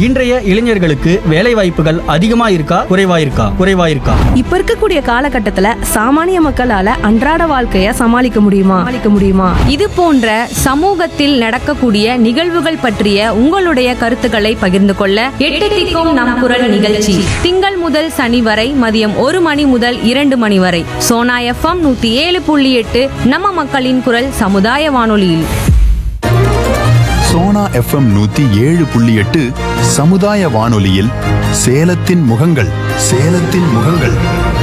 இன்றைய இளைஞர்களுக்கு வேலை வாய்ப்புகள் அதிகமா இருக்கா குறைவா இருக்கா குறைவா இருக்கா இப்ப இருக்கக்கூடிய காலகட்டத்துல சாமானிய மக்களால அன்றாட வாழ்க்கைய சமாளிக்க முடியுமா சமாளிக்க முடியுமா இது போன்ற சமூகத்தில் நடக்கக்கூடிய நிகழ்வுகள் பற்றிய உங்களுடைய கருத்துக்களை பகிர்ந்து கொள்ள எட்டு திக்கும் நம் குரல் நிகழ்ச்சி திங்கள் முதல் சனி வரை மதியம் ஒரு மணி முதல் இரண்டு மணி வரை சோனா எஃப்எம் நூத்தி ஏழு புள்ளி எட்டு நம்ம மக்களின் குரல் சமுதாய வானொலியில் சோனா எஃப்எம் நூத்தி ஏழு புள்ளி எட்டு சமுதாய வானொலியில் சேலத்தின் முகங்கள் சேலத்தின் முகங்கள்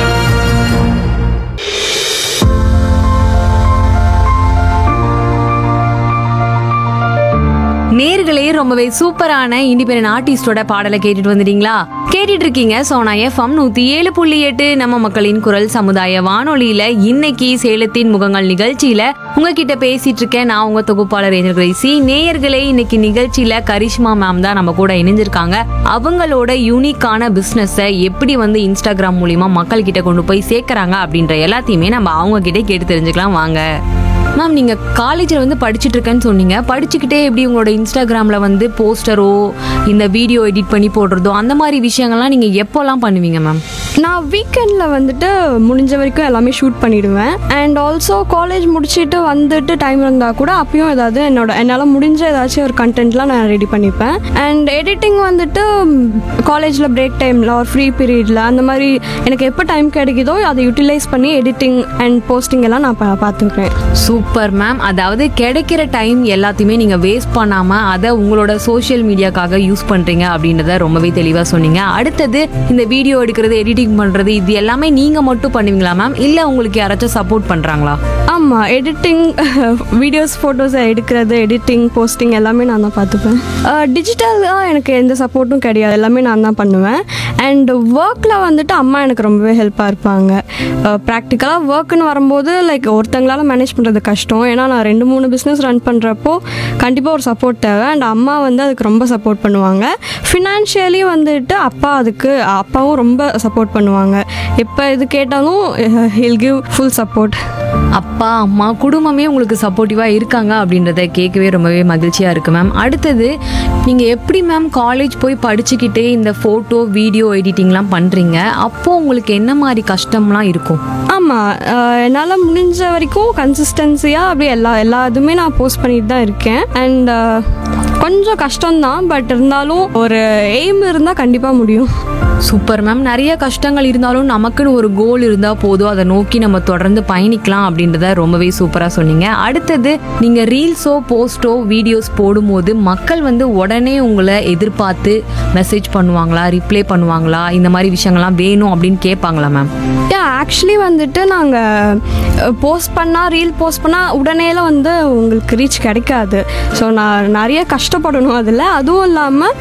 நேர்களே ரொம்பவே சூப்பரான இண்டிபெண்டன்ட் ஆர்டிஸ்டோட பாடலை கேட்டுட்டு வந்துட்டீங்களா கேட்டுட்டு இருக்கீங்க சோனா எஃப்எம் நூத்தி ஏழு புள்ளி எட்டு நம்ம மக்களின் குரல் சமுதாய வானொலியில இன்னைக்கு சேலத்தின் முகங்கள் நிகழ்ச்சியில உங்ககிட்ட பேசிட்டு இருக்கேன் நான் உங்க தொகுப்பாளர் ஏஞ்சல் கிரேசி நேயர்களே இன்னைக்கு நிகழ்ச்சியில கரிஷ்மா மேம் தான் நம்ம கூட இணைஞ்சிருக்காங்க அவங்களோட யூனிக்கான பிசினஸை எப்படி வந்து இன்ஸ்டாகிராம் மூலியமா மக்கள் கிட்ட கொண்டு போய் சேர்க்கறாங்க அப்படின்ற எல்லாத்தையுமே நம்ம அவங்க கிட்ட கேட்டு தெரிஞ்சுக்கலாம் வாங்க மேம் நீங்க காலேஜ்ல வந்து படிச்சுட்டு இருக்கேன்னு சொன்னீங்க படிச்சுக்கிட்டே எப்படி உங்களோட இன்ஸ்டாகிராம்ல வந்து போஸ்டரோ இந்த வீடியோ எடிட் பண்ணி போடுறதோ அந்த மாதிரி விஷயங்கள்லாம் நீங்க எப்போல்லாம் பண்ணுவீங்க மேம் நான் வீக்கெண்டில் வந்துட்டு முடிஞ்ச வரைக்கும் எல்லாமே ஷூட் பண்ணிடுவேன் அண்ட் ஆல்சோ காலேஜ் முடிச்சுட்டு வந்துட்டு டைம் இருந்தால் கூட அப்பயும் ஏதாவது என்னோட என்னால் முடிஞ்ச ஏதாச்சும் ஒரு கண்டென்ட்லாம் நான் ரெடி பண்ணிப்பேன் அண்ட் எடிட்டிங் வந்துட்டு காலேஜில் பிரேக் டைமில் ஒரு ஃப்ரீ பீரியடில் அந்த மாதிரி எனக்கு எப்போ டைம் கிடைக்குதோ அதை யூட்டிலைஸ் பண்ணி எடிட்டிங் அண்ட் போஸ்டிங் எல்லாம் நான் பா- பார்த்துக்கிறேன் சூப்பர் மேம் அதாவது கிடைக்கிற டைம் எல்லாத்தையுமே நீங்க வேஸ்ட் பண்ணாம அதை உங்களோட சோஷியல் மீடியாக்காக யூஸ் பண்றீங்க அப்படின்றத ரொம்பவே தெளிவா சொன்னீங்க அடுத்தது இந்த வீடியோ எடுக்கிறது எடிட்டிங் பண்றது இது எல்லாமே நீங்க மட்டும் பண்ணுவீங்களா மேம் இல்ல உங்களுக்கு யாராச்சும் சப்போர்ட் பண்றாங்களா ஆமாம் எடிட்டிங் வீடியோஸ் ஃபோட்டோஸை எடுக்கிறது எடிட்டிங் போஸ்டிங் எல்லாமே நான் தான் பார்த்துப்பேன் டிஜிட்டலாக எனக்கு எந்த சப்போர்ட்டும் கிடையாது எல்லாமே நான் தான் பண்ணுவேன் அண்ட் ஒர்க்கில் வந்துட்டு அம்மா எனக்கு ரொம்பவே ஹெல்ப்பாக இருப்பாங்க ப்ராக்டிக்கலாக ஒர்க்குன்னு வரும்போது லைக் ஒருத்தங்களால மேனேஜ் பண்ணுறது கஷ்டம் ஏன்னா நான் ரெண்டு மூணு பிஸ்னஸ் ரன் பண்ணுறப்போ கண்டிப்பாக ஒரு சப்போர்ட் தேவை அண்ட் அம்மா வந்து அதுக்கு ரொம்ப சப்போர்ட் பண்ணுவாங்க ஃபினான்ஷியலி வந்துட்டு அப்பா அதுக்கு அப்பாவும் ரொம்ப சப்போர்ட் பண்ணுவாங்க எப்போ இது கேட்டாலும் ஹில் கிவ் ஃபுல் சப்போர்ட் அப்பா அம்மா குடும்பமே உங்களுக்கு சப்போர்ட்டிவா இருக்காங்க அப்படின்றத கேட்கவே ரொம்பவே மகிழ்ச்சியா இருக்கு மேம் அடுத்தது நீங்க எப்படி மேம் காலேஜ் போய் படிச்சுக்கிட்டே இந்த போட்டோ வீடியோ எடிட்டிங்லாம் பண்றீங்க அப்போ உங்களுக்கு என்ன மாதிரி கஷ்டம்லாம் இருக்கும் ஆமாம் என்னால் முடிஞ்ச வரைக்கும் கன்சிஸ்டன்சியாக அப்படியே எல்லா எல்லா இதுவுமே நான் போஸ்ட் பண்ணிட்டு தான் இருக்கேன் அண்ட் கொஞ்சம் கஷ்டம்தான் பட் இருந்தாலும் ஒரு எய்ம் இருந்தால் கண்டிப்பாக முடியும் சூப்பர் மேம் நிறைய கஷ்டங்கள் இருந்தாலும் நமக்குன்னு ஒரு கோல் இருந்தா போதும் அதை நோக்கி நம்ம தொடர்ந்து பயணிக்கலாம் அப்படின்றத ரொம்பவே சூப்பரா சொன்னீங்க அடுத்தது நீங்க ரீல்ஸோ போஸ்டோ வீடியோஸ் போடும்போது மக்கள் வந்து உடனே உங்களை எதிர்பார்த்து மெசேஜ் பண்ணுவாங்களா ரிப்ளை பண்ணுவாங்களா இந்த மாதிரி விஷயங்கள்லாம் வேணும் அப்படின்னு கேட்பாங்களா மேம் யா ஆக்சுவலி வந்துட்டு நாங்கள் போஸ்ட் பண்ணால் ரீல் போஸ்ட் பண்ணால் உடனேலாம் வந்து உங்களுக்கு ரீச் கிடைக்காது ஸோ நான் நிறைய கஷ்டப்படணும் அதில் அதுவும் இல்லாமல்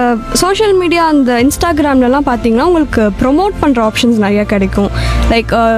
சோஷியல் மீடியா அந்த இன்ஸ்டாகிராம்லலாம் பார்த்தீங்கன்னா உங்களுக்கு ப்ரொமோட் பண்ணுற ஆப்ஷன்ஸ் நிறைய கிடைக்கும் லைக்